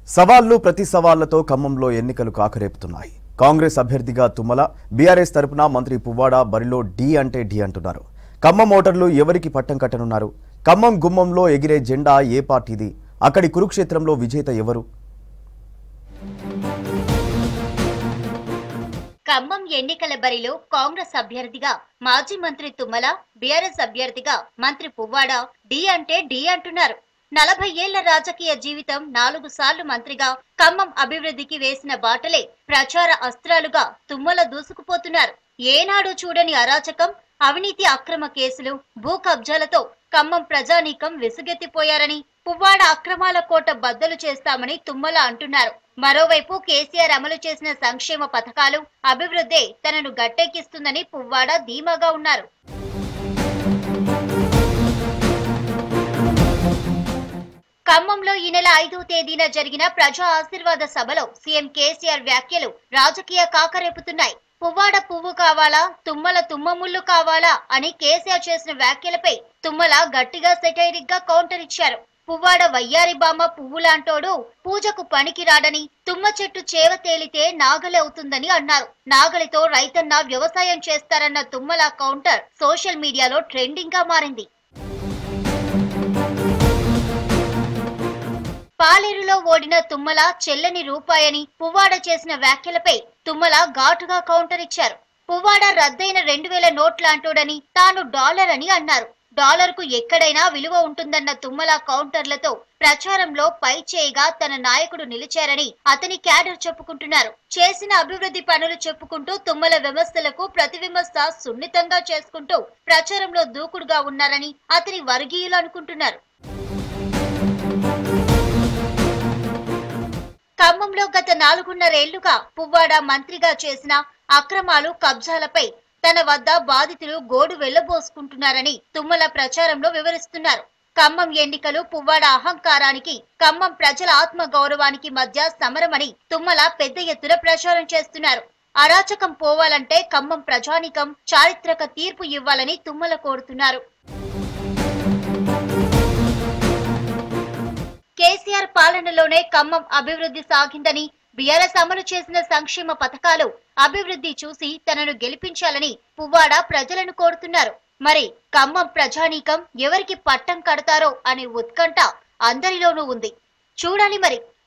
సవాళ్లు ప్రతి సవాళ్లతో ఖమ్మంలో ఎన్నికలు కాకరేపుతున్నాయి కాంగ్రెస్ అభ్యర్థిగా తుమ్మల బీఆర్ఎస్ తరపున మంత్రి పువ్వాడ బరిలో డి అంటే డి అంటున్నారు ఖమ్మం ఓటర్లు ఎవరికి పట్టం కట్టనున్నారు ఖమ్మం గుమ్మంలో ఎగిరే జెండా ఏ పార్టీది అక్కడి కురుక్షేత్రంలో విజేత ఎవరు ఖమ్మం ఎన్నికల బరిలో కాంగ్రెస్ అభ్యర్థిగా మాజీ మంత్రి తుమ్మల బీఆర్ఎస్ అభ్యర్థిగా మంత్రి పువ్వాడ డి అంటే డి అంటున్నారు నలభై ఏళ్ల రాజకీయ జీవితం నాలుగు సార్లు మంత్రిగా ఖమ్మం అభివృద్ధికి వేసిన బాటలే ప్రచార అస్త్రాలుగా తుమ్మల దూసుకుపోతున్నారు ఏనాడు చూడని అరాచకం అవినీతి అక్రమ కేసులు భూ కబ్జాలతో ఖమ్మం ప్రజానీకం విసుగెత్తిపోయారని పువ్వాడ అక్రమాల కోట బద్దలు చేస్తామని తుమ్మల అంటున్నారు మరోవైపు కేసీఆర్ అమలు చేసిన సంక్షేమ పథకాలు అభివృద్ధే తనను గట్టెక్కిస్తుందని పువ్వాడ ధీమాగా ఉన్నారు ఖమ్మంలో ఈ నెల ఐదవ తేదీన జరిగిన ప్రజా ఆశీర్వాద సభలో సీఎం కేసీఆర్ వ్యాఖ్యలు రాజకీయ కాకరేపుతున్నాయి పువ్వాడ పువ్వు కావాలా తుమ్మల తుమ్మముళ్ళు కావాలా అని కేసీఆర్ చేసిన వ్యాఖ్యలపై తుమ్మల గట్టిగా సెటైరిక్ గా కౌంటర్ ఇచ్చారు పువ్వాడ వయ్యారి బామ్మ పువ్వులాంటోడు పూజకు పనికి రాడని తుమ్మ చెట్టు చేవ తేలితే నాగలి అవుతుందని అన్నారు నాగలితో రైతన్న వ్యవసాయం చేస్తారన్న తుమ్మల కౌంటర్ సోషల్ మీడియాలో ట్రెండింగ్ గా మారింది పాలేరులో ఓడిన తుమ్మల చెల్లని రూపాయని పువ్వాడ చేసిన వ్యాఖ్యలపై తుమ్మల ఘాటుగా కౌంటర్ ఇచ్చారు పువ్వాడ రద్దయిన రెండు వేల నోట్లాంటోడని తాను డాలర్ అని అన్నారు డాలర్ కు ఎక్కడైనా విలువ ఉంటుందన్న తుమ్మల కౌంటర్లతో ప్రచారంలో పై చేయిగా తన నాయకుడు నిలిచారని అతని క్యాడర్ చెప్పుకుంటున్నారు చేసిన అభివృద్ధి పనులు చెప్పుకుంటూ తుమ్మల విమర్శలకు ప్రతివిమర్శ సున్నితంగా చేసుకుంటూ ప్రచారంలో దూకుడుగా ఉన్నారని అతని వర్గీయులు అనుకుంటున్నారు ఖమ్మంలో గత నాలుగున్నరేళ్లుగా పువ్వాడ మంత్రిగా చేసిన అక్రమాలు కబ్జాలపై తన వద్ద బాధితులు గోడు వెళ్లబోసుకుంటున్నారని తుమ్మల ప్రచారంలో వివరిస్తున్నారు ఖమ్మం ఎన్నికలు పువ్వాడ అహంకారానికి ఖమ్మం ప్రజల ఆత్మ గౌరవానికి మధ్య సమరమని తుమ్మల పెద్ద ఎత్తున ప్రచారం చేస్తున్నారు అరాచకం పోవాలంటే ఖమ్మం ప్రజానికం చారిత్రక తీర్పు ఇవ్వాలని తుమ్మల కోరుతున్నారు కేసీఆర్ పాలనలోనే ఖమ్మం అభివృద్ధి సాగిందని బీఆర్ఎస్ అమలు చేసిన సంక్షేమ పథకాలు అభివృద్ధి చూసి తనను గెలిపించాలని పువ్వాడ ప్రజలను కోరుతున్నారు మరి ఖమ్మం ప్రజానీకం ఎవరికి పట్టం కడతారో అనే ఉత్కంఠ అందరిలోనూ ఉంది చూడాలి మరి